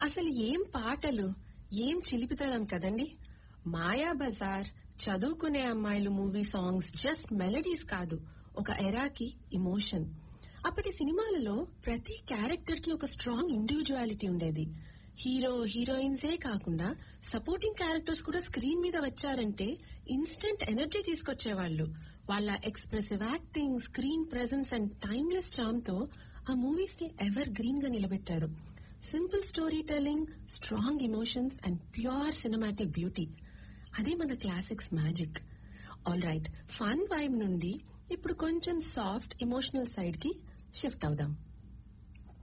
అసలు ఏం పాటలు ఏం చిలిపితనం కదండి మాయా బజార్ చదువుకునే అమ్మాయిలు మూవీ సాంగ్స్ జస్ట్ మెలడీస్ కాదు ఒక ఎరాకి ఇమోషన్ అప్పటి సినిమాలలో ప్రతి క్యారెక్టర్ కి ఒక స్ట్రాంగ్ ఇండివిజువాలిటీ ఉండేది హీరో హీరోయిన్సే కాకుండా సపోర్టింగ్ క్యారెక్టర్స్ కూడా స్క్రీన్ మీద వచ్చారంటే ఇన్స్టెంట్ ఎనర్జీ తీసుకొచ్చేవాళ్ళు వాళ్ళ expressive acting screen presence and timeless charm తో ఆ మూవీస్ ని ఎవర్ గ్రీన్ గా నిలబెట్టారు simple story telling strong emotions and pure cinematic beauty అదే మన classics magic all right fun vibe నుండి ఇప్పుడు కొంచెం సాఫ్ట్ ఇమోషనల్ సైడ్ కి షిఫ్ట్ అవుదాం